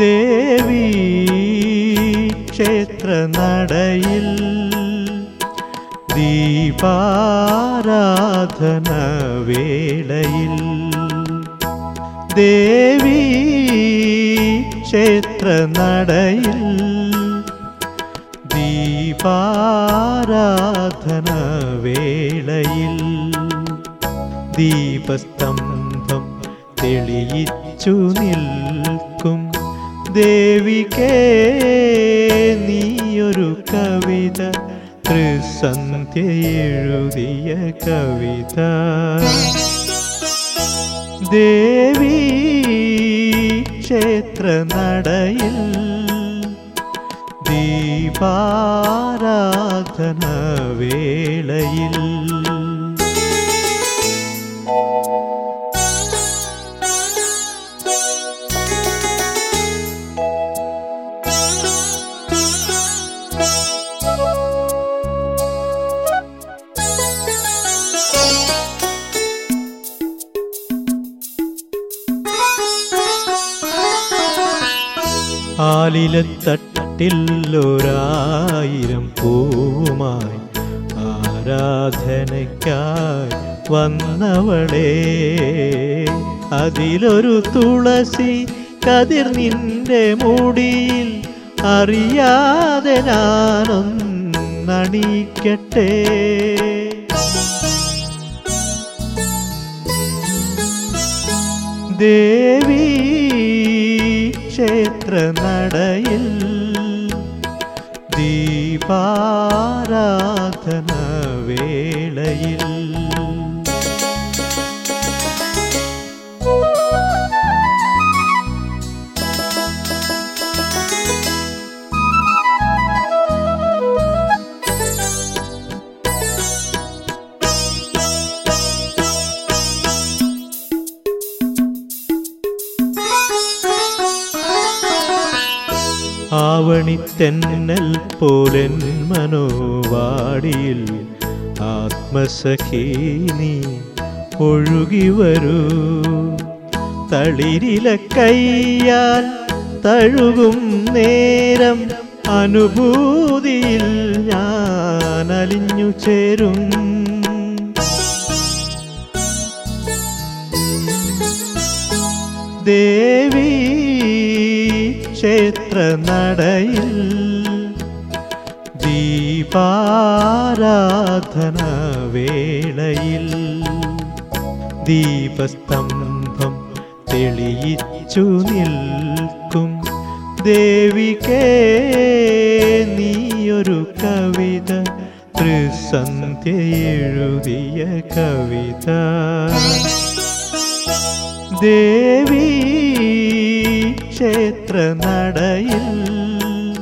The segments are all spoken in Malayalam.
ദേവി ക്ഷേത്ര നടയിൽ ദീപാരാധന വേളയിൽ ദേവി ക്ഷേത്ര നടയിൽ ദീപാരാധന വേളയിൽ ദീപസ്തംഭം തെളിയിച്ചു നിൽക്കും ദേവികേ നീയൊരു കവിത ത്രിസന്ധ്യ എഴുതിയ കവിത ദേവി ക്ഷേത്ര നടയിൽ ദീപാരാധന വേളയിൽ ആലിലത്തട്ടിൽ ഒരായിരം പൂവുമായി ആരാധനയ്ക്കായി വന്നവളെ അതിലൊരു തുളസി കതിർ നിന്റെ മുടിയിൽ അറിയാതെ ഞാനൊന്നണിക്കട്ടെ ദേവി ക്ഷേത്ര നടയിൽ ദീപാരാധന വേളയിൽ ആവണിത്തെന്നൽ പോലൻ മനോവാടിയിൽ ആത്മസഖീനി ഒഴുകി വരൂ തളിരില കയ്യാൽ തഴുകും നേരം അനുഭൂതിയിൽ ഞാൻ അലിഞ്ഞു ചേരും ദേവി ക്ഷേത്ര നടയിൽ ദീപാരാധന വേളയിൽ ദീപസ്തംഭം തെളിയിച്ചു നിൽക്കും ദേവികേ നീയൊരു കവിത ത്രിസന്ധ്യ എഴുതിയ കവിത ദേവി ക്ഷേത്ര നടയിൽ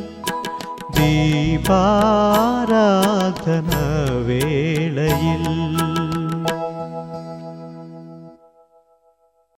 ദീപാരാധന വേളയിൽ